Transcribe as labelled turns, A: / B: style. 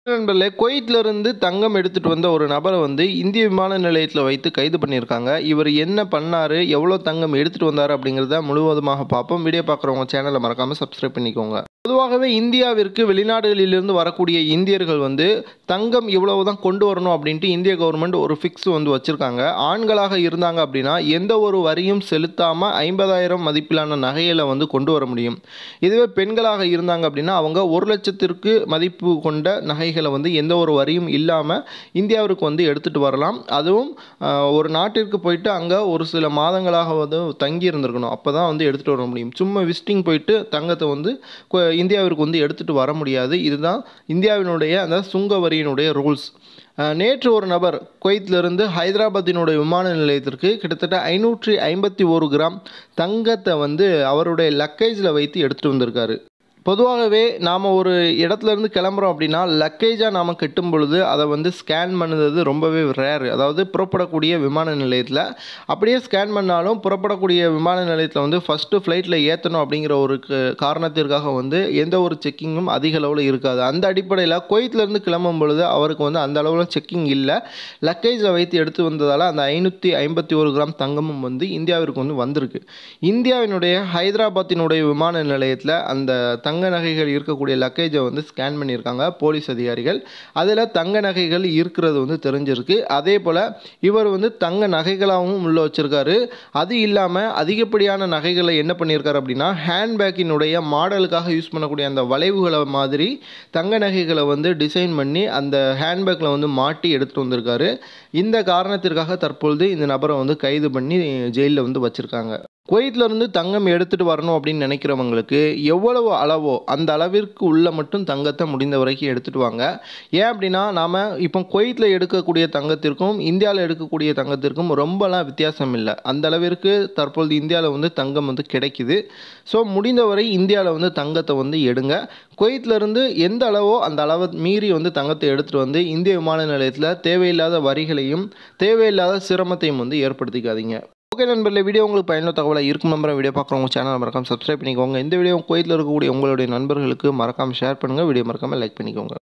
A: நண்பர்களே குவைத்ல இருந்து தங்கம் எடுத்துட்டு வந்த ஒரு நபரை வந்து இந்திய விமான நிலையத்தில் வைத்து கைது பண்ணியிருக்காங்க இவர் என்ன பண்ணாரு எவ்வளோ தங்கம் எடுத்துட்டு வந்தார் அப்படிங்கிறத முழுவதுமாக பார்ப்போம் வீடியோ பார்க்குறவங்க சேனலை மறக்காம சப்ஸ்கிரைப் பண்ணிக்கோங்க பொதுவாகவே இந்தியாவிற்கு வெளிநாடுகளிலிருந்து வரக்கூடிய இந்தியர்கள் வந்து தங்கம் இவ்வளவு தான் கொண்டு வரணும் அப்படின்ட்டு இந்திய கவர்மெண்ட் ஒரு ஃபிக்ஸ் வந்து வச்சுருக்காங்க ஆண்களாக இருந்தாங்க அப்படின்னா எந்த ஒரு வரியும் செலுத்தாமல் ஐம்பதாயிரம் மதிப்பிலான நகைகளை வந்து கொண்டு வர முடியும் இதுவே பெண்களாக இருந்தாங்க அப்படின்னா அவங்க ஒரு லட்சத்திற்கு மதிப்பு கொண்ட நகைகளை வந்து எந்த ஒரு வரியும் இல்லாமல் இந்தியாவிற்கு வந்து எடுத்துகிட்டு வரலாம் அதுவும் ஆஹ், ஒரு நாட்டிற்கு போயிட்டு அங்கே ஒரு சில மாதங்களாக வந்து தங்கி இருந்திருக்கணும் அப்போ தான் வந்து எடுத்துகிட்டு வர முடியும் சும்மா விசிட்டிங் போயிட்டு தங்கத்தை வந்து கொ- இந்தியாவிற்கு வந்து எடுத்துகிட்டு வர முடியாது இதுதான் இந்தியாவினுடைய அந்த சுங்க வரியினுடைய ரூல்ஸ் நேற்று ஒரு நபர் குவைத்திலிருந்து ஹைதராபாத்தினுடைய விமான நிலையத்திற்கு கிட்டத்தட்ட ஐநூற்றி ஐம்பத்தி ஒரு கிராம் தங்கத்தை வந்து அவருடைய லக்கேஜில் வைத்து எடுத்துகிட்டு வந்திருக்காரு பொதுவாகவே நாம் ஒரு இடத்துல இருந்து கிளம்புறோம் அப்படின்னா லக்கேஜாக நாம் கட்டும் பொழுது அதை வந்து ஸ்கேன் பண்ணுறது ரொம்பவே ரேர் அதாவது புறப்படக்கூடிய விமான நிலையத்தில் அப்படியே ஸ்கேன் பண்ணாலும் புறப்படக்கூடிய விமான நிலையத்தில் வந்து ஃபஸ்ட்டு ஃப்ளைட்டில் ஏற்றணும் அப்படிங்கிற ஒரு க- காரணத்திற்காக வந்து எந்த ஒரு செக்கிங்கும் அதிக அளவில் இருக்காது அந்த அடிப்படையில் குவைத்திலேருந்து கிளம்பும் பொழுது அவருக்கு வந்து அந்த அளவில் செக்கிங் இல்லை லக்கேஜில் வைத்து எடுத்து வந்ததால் அந்த ஐநூற்றி ஐம்பத்தி ஒரு கிராம் தங்கமும் வந்து இந்தியாவிற்கு வந்து வந்திருக்கு இந்தியாவினுடைய ஹைதராபாத்தினுடைய விமான நிலையத்தில் அந்த தங்க நகைகள் இருக்கக்கூடிய லக்கேஜை வந்து ஸ்கேன் பண்ணியிருக்காங்க போலீஸ் அதிகாரிகள் அதில் தங்க நகைகள் இருக்கிறது வந்து தெரிஞ்சிருக்கு அதே போல் இவர் வந்து தங்க நகைகளாகவும் உள்ள வச்சிருக்காரு அது இல்லாமல் அதிகப்படியான நகைகளை என்ன பண்ணியிருக்காரு அப்படின்னா ஹேண்ட்பேக்கினுடைய மாடலுக்காக யூஸ் பண்ணக்கூடிய அந்த வளைவுகளை மாதிரி தங்க நகைகளை வந்து டிசைன் பண்ணி அந்த ஹேண்ட்பேக்கில் வந்து மாட்டி எடுத்துகிட்டு வந்திருக்காரு இந்த காரணத்திற்காக தற்பொழுது இந்த நபரை வந்து கைது பண்ணி ஜெயிலில் வந்து வச்சுருக்காங்க குவைத்ல இருந்து தங்கம் எடுத்துட்டு வரணும் அப்படின்னு நினைக்கிறவங்களுக்கு எவ்வளவு அளவோ அந்த அளவிற்கு உள்ள மட்டும் தங்கத்தை முடிந்த வரைக்கும் எடுத்துட்டு வாங்க ஏன் அப்படின்னா நாம் இப்போ குவைத்தில் எடுக்கக்கூடிய தங்கத்திற்கும் இந்தியாவில் எடுக்கக்கூடிய தங்கத்திற்கும் ரொம்பலாம் வித்தியாசம் இல்லை அந்த அளவிற்கு தற்பொழுது இந்தியாவில் வந்து தங்கம் வந்து கிடைக்குது ஸோ முடிந்தவரை இந்தியாவில் வந்து தங்கத்தை வந்து எடுங்க குவைத்ல இருந்து எந்த அளவோ அந்த அளவை மீறி வந்து தங்கத்தை எடுத்துகிட்டு வந்து இந்திய விமான நிலையத்தில் தேவையில்லாத வரிகளையும் தேவையில்லாத சிரமத்தையும் வந்து ஏற்படுத்திக்காதீங்க ஓகே நண்பர்களே வீடியோ உங்களுக்கு பயனுள்ள தகவலாக இருக்கும் நம்புறேன் வீடியோ பார்க்குறவங்க சேனல் மறக்காம சப்ஸ்கிரைப் பண்ணிக்கோங்க இந்த வீடியோ குவைத்தில் இருக்கக்கூடிய உங்களுடைய நண்பர்களுக்கு மறக்காம ஷேர் பண்ணுங்கள் வீடியோ மறக்காம லைக் பண்ணிக்கோங்க